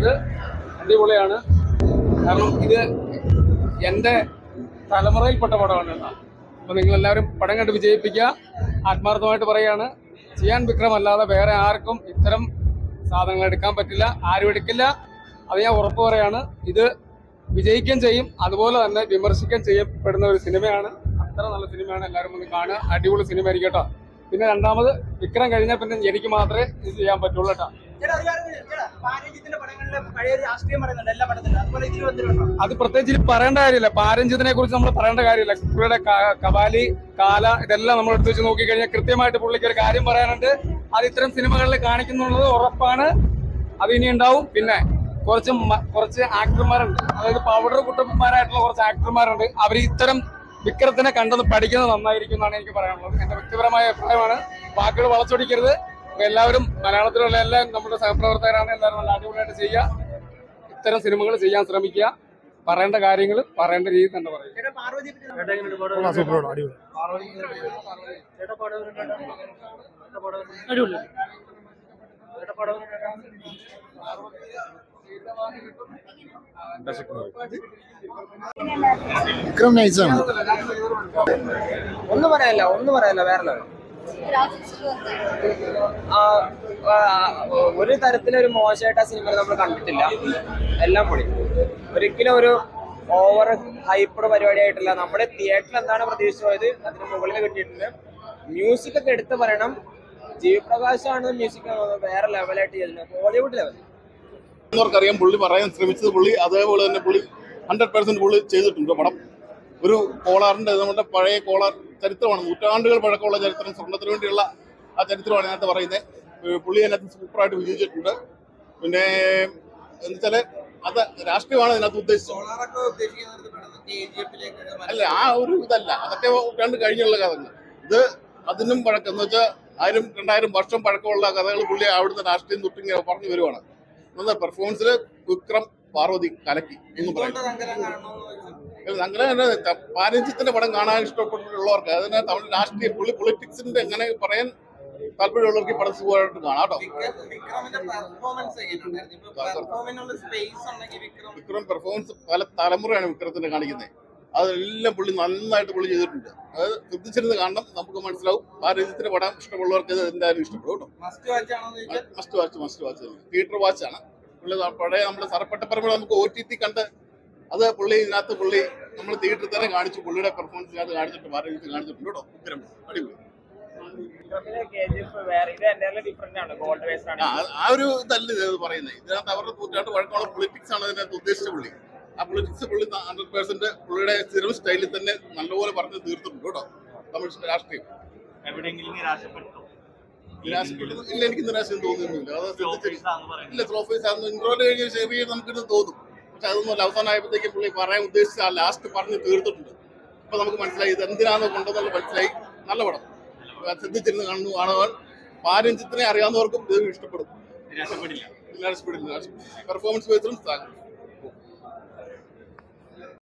കണ്ടിട്ട് അടിപൊളിയാണ് കാരണം ഇത് എൻ്റെ തലമുറയിൽപ്പെട്ട പടമാണ് കേട്ടോ അപ്പോൾ നിങ്ങളെല്ലാവരും പടം കണ്ട് വിജയിപ്പിക്കുക ആത്മാർത്ഥമായിട്ട് പറയാണ് ചെയ്യാൻ വിക്രമല്ലാതെ വേറെ ആർക്കും ഇത്തരം സാധനങ്ങൾ എടുക്കാൻ പറ്റില്ല ആരും എടുക്കില്ല അത് ഞാൻ ഉറപ്പ് പറയാണ് ഇത് വിജയിക്കുകയും ചെയ്യും അതുപോലെ തന്നെ വിമർശിക്കുകയും ചെയ്യപ്പെടുന്ന ഒരു സിനിമയാണ് അത്ര നല്ല സിനിമയാണ് എല്ലാവരും ഒന്ന് കാണുക അടിപൊളി സിനിമ ആയിരിക്കും കേട്ടോ പിന്നെ രണ്ടാമത് വിക്രം കഴിഞ്ഞാൽ പിന്നെ എനിക്ക് മാത്രമേ ഇത് ചെയ്യാൻ പറ്റുള്ളൂ കേട്ടോ ചേട്ടാ, ഒരു കാര്യം കൂടി. ചേട്ടാ, പാരഞ്ജിത്തിന്റെ പടങ്ങളില് പഴയ ഒരു രാഷ്ട്രീയം പറയുന്നുണ്ട് എല്ലാ പടത്തിലും അതുപോലെ ഇതിൽ വന്നിട്ടുണ്ടോ അത് പ്രത്യേകിച്ച് ഇതിൽ പറയേണ്ട കാര്യമില്ല പാരഞ്ജിത്തിനെ കുറിച്ച് നമ്മൾ പറയേണ്ട കാര്യമില്ല പുള്ളിയുടെ ക- കപാലി കാല ഇതെല്ലാം നമ്മൾ എടുത്തു വെച്ച് നോക്കിക്കഴിഞ്ഞാൽ കൃത്യമായിട്ട് പുള്ളിക്ക് ഒരു കാര്യം പറയാനുണ്ട് അത് ഇത്തരം സിനിമകളിൽ കാണിക്കുന്നുള്ളത് ഉറപ്പാണ് അത് ഇനി ഉണ്ടാവും പിന്നെ കുറച്ച് മ- കുറച്ച് ആക്ടർമാരുണ്ട് അതായത് പൗഡർ കുട്ടന്മാരായിട്ടുള്ള കുറച്ച് ആക്ടർമാരുണ്ട് അവർ ഇത്തരം വിക്രത്തിനെ കണ്ടത് പഠിക്കുന്നത് നന്നായിരിക്കും എന്നാണ് എനിക്ക് പറയാനുള്ളത് എന്റെ വ്യക്തിപരമായ അഭിപ്രായമാണ് വാക്കുകൾ വളച്ചൊടിക്കരുത് അപ്പൊ എല്ലാവരും മലയാളത്തിലുള്ള എല്ലാം നമ്മുടെ സഹപ്രവർത്തകരാണ് എല്ലാവരും നല്ല അടിപൊളിയായിട്ട് ചെയ്യുക ഇത്തരം സിനിമകൾ ചെയ്യാൻ ശ്രമിക്കുക പറയേണ്ട കാര്യങ്ങൾ പറയേണ്ട രീതി തന്നെ പറയുക ചേട്ടാ പാർവതി വിക്രം നൈസാണ് ഒന്നും പറയാനില്ല ഒന്നും പറയാനില്ല വേറെ level. ആ, ആ, ഒരു തരത്തിലൊരു മോശമായിട്ട് ആ സിനിമ നമ്മൾ കണ്ടിട്ടില്ല എല്ലാം പൊളി ഒരിക്കലും ഒരു ഓവർ ഹൈപ്പഡ് പരിപാടിയായിട്ടില്ല നമ്മുടെ തിയേറ്ററിൽ എന്താണ് പ്രതീക്ഷിച്ചു പോയത് അതിന് മുകളിൽ കിട്ടിയിട്ടുണ്ട് മ്യൂസിക് ഒക്കെ എടുത്ത് പറയണം ജീവപ്രകാശാണ് മ്യൂസിക് വേറെ ലെവലായിട്ട് ചെയ്തിട്ടുണ്ട് ബോളിവുഡ് ലെവൽ അറിയാം പുള്ളി പറയാൻ ശ്രമിച്ചത് പുള്ളി അതേപോലെ തന്നെ പുള്ളി ഹൺഡ്രഡ് പെർസെന്റ് പുള്ളി ചെയ്തിട്ടുണ്ട് പടം ഒരു കോളാറിന്റെ നമ്മുടെ പഴയ കോളാർ ചരിത്രമാണ് നൂറ്റാണ്ടുകൾ പഴക്കമുള്ള ചരിത്രം സ്വർണ്ണത്തിന് വേണ്ടിയുള്ള ആ ചരിത്രമാണ് അതിനകത്ത് പറയുന്നത് പുള്ളി അതിനകത്ത് സൂപ്പറായിട്ട് വിജയിച്ചിട്ടുണ്ട് പിന്നെ എന്നുവെച്ചാല് അത് രാഷ്ട്രീയമാണ് അതിനകത്ത് ഉദ്ദേശിച്ചത് അല്ല ആ ഒരു ഇതല്ല അതൊക്കെ രണ്ട് കഴിഞ്ഞുള്ള കഥകൾ ഇത് അതിനും പഴക്കം എന്ന് വെച്ചാൽ ആയിരം രണ്ടായിരം വർഷം പഴക്കമുള്ള കഥകൾ പുള്ളി അവിടുന്ന് രാഷ്ട്രീയം തൊട്ടിങ്ങനെ പറഞ്ഞു വരുവാണ് എന്നാൽ പെർഫോമൻസിൽ വിക്രം പാർവതി കലക്കി എന്ന് പറയും അങ്ങനെ തന്നെ പാരഞ്ജിത്തിന്റെ പടം കാണാൻ ഇഷ്ടപ്പെട്ടിട്ടുള്ളവർക്ക് അതിന് തമിഴ് രാഷ്ട്രീയ പുള്ളി പൊളിറ്റിക്സിന്റെ എങ്ങനെ പറയാൻ താല്പര്യമുള്ളവർക്ക് ഈ പടം സുഖമായിട്ട് കാണാം കേട്ടോ വിക്രം പെർഫോമൻസ് പല തലമുറയാണ് വിക്രത്തിന്റെ കാണിക്കുന്നത് അതെല്ലാം പുള്ളി നന്നായിട്ട് പുള്ളി ചെയ്തിട്ടുണ്ട് അത് ശ്രദ്ധിച്ചിരുന്ന് കാണണം നമുക്ക് മനസ്സിലാവും പാരഞ്ജിത്തിന്റെ പടം ഇഷ്ടമുള്ളവർക്ക് ഇത് എന്തായാലും ഇഷ്ടപ്പെടും കേട്ടോ must watch must watch theatre വാച്ചാണ് പുള്ളി ന- പഴയ നമ്മുടെ സറപ്പെട്ടപ്പറമ്പ് നമുക്ക് ഒ ടി ടി കണ്ട് അത് പുള്ളി ഇതിനകത്ത് പുള്ളി നമ്മൾ തിയേറ്ററിൽ തന്നെ കാണിച്ചു പുള്ളിയുടെ പെർഫോമൻസ് ഇതിനകത്ത് കാണിച്ചിട്ട് പാരഞ്ജിത്ത് കാണിച്ചിട്ടുണ്ട് കേട്ടോ ഉത്തരം അടിപൊളി വേറെ ഇത് എന്റെ ഡിഫറെന്റ് ആണ് ഗോൾഡ് വേസ്റ്റ് ആണ് ആ- ആ ഒരു ഇതല്ല ഇത് പറയുന്നത് ഇതിനകത്ത് അവരുടെ നൂറ്റാണ്ട് വഴക്കമുള്ള പൊളിറ്റിക്സ് ആണ് ഇതിനകത്ത് ഉദ്ദേശിച്ച പുള്ളി ആ പൊളിറ്റിക്സ് പുള്ളി ഹൺഡ്രഡ് പേഴ്സെന്റ് പുള്ളിയുടെ സ്ഥിരം സ്റ്റൈലിൽ തന്നെ നല്ലപോലെ പറഞ്ഞ് തീർത്തിട്ടുണ്ട് കേട്ടോ തമിഴ് രാഷ്ട്രീയം നിരാശപ്പെട്ടു ഇല്ല എനിക്ക് നിരാശയും തോന്നുന്നില്ല അത് ശ്രദ്ധിച്ചില്ല. ഇല്ല സ്ലോ ഫേസ് ആണെന്ന് ഇൻട്രോല് കഴിഞ്ഞ ചെറിയ നമുക്കിത് തോന്നും പക്ഷെ അതൊന്നും അവസാനമായപ്പോഴത്തേക്ക് പുള്ളി പറയാൻ ഉദ്ദേശിച്ച ആ ലാസ്റ്റ് പറഞ്ഞ് തീർത്തിട്ടുണ്ട് അപ്പൊ നമുക്ക് മനസ്സിലായി ഇത് എന്തിനാണോ കൊണ്ടുവന്നുള്ള മനസ്സിലായി നല്ല പടം അത് ശ്രദ്ധിച്ചിരുന്ന് കാണുന്നു കാണുവാൻ പാരഞ്ജിത്തിനെ അറിയാവുന്നവർക്കും ഇത് ഇഷ്ടപ്പെടും നിരാശപ്പെടില്ല പെർഫോമൻസ് ബേസിലും